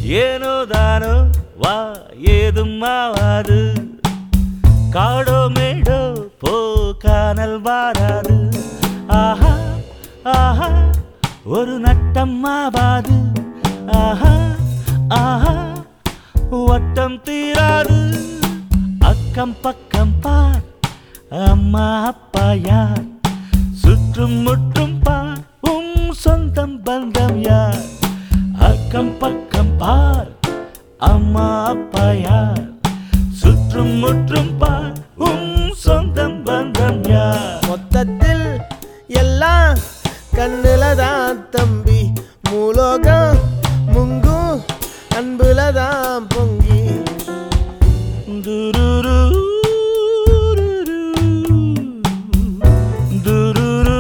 ஏனோ தானோ வா ஏதும் ஆவாது காடோ மேடோ போ காணல் வாராது ஆஹா ஆஹா ஒரு நட்டம் ஆவாது ஆஹா ஆஹா வட்டம் தீராது அக்கம் பக்கம் பார் அம்மா அப்பா யார் சுற்றும் முற்றும் பார் உம் சொந்தம் பந்தம் யார் அக்கம் பக்கம் பார் அம்மா அப்பா யார் சுற்றும் முற்றும் பார் உம் சொந்தம் பந்தம் யார் மொத்தத்தில் எல்லாம் கண்ணுல தான் தம்பி மூலோகம் முங்கும் அன்புல தான் பொங்கி துருரு துருரு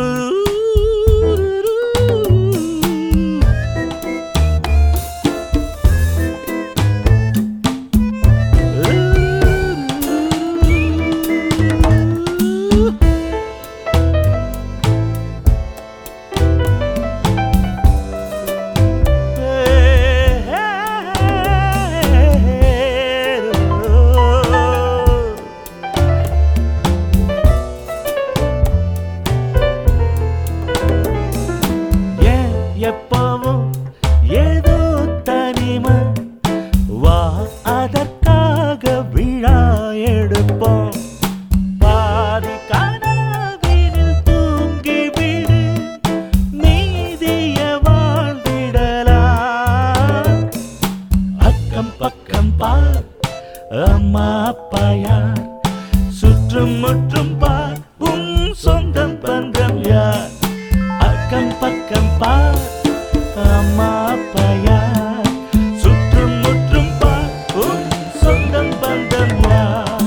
ஏன் எப்பவும் ஏதோ தனிமை வா அதற்காக விழா எடுப்போம் பாதி கனவினில் தூங்கிவிடு மீதிய வாழ்ந்திடலாம் அக்கம் பக்கம் பார் அம்மா அப்பா யார் சுற்றும் முற்றும் பார் உன் சொந்தம் பந்தம் யார் அக்கம் பக்கம் பார் அம்மா அப்பா யார் சுற்றும் முற்றும் பார் உன் சொந்தம் பந்தம் யார்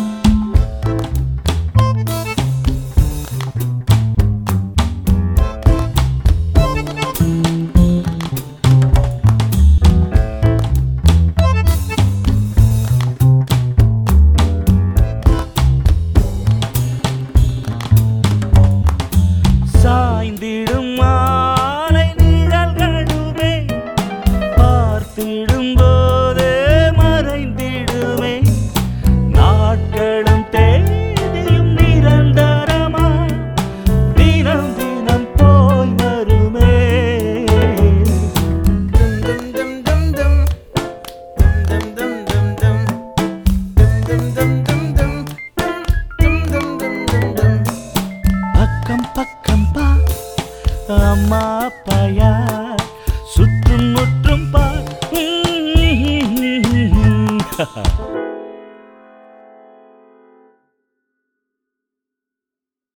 சாய்ந்திடும் மாலை நிழல்களுமே பார்த்திடும் போதே மறைந்திடுமே நாட்களும் தேதியும் நிரந்தரமா தினம் தினம் போய் வருமே டும் டும் டும் டும் டும் டும் டும் டும் டும் டும் டும் டும் டும் டும் டும் டும் பக்கம் பக்கம் பா அம்மா அப்பா யார் சுற்றும் முற்றும் பா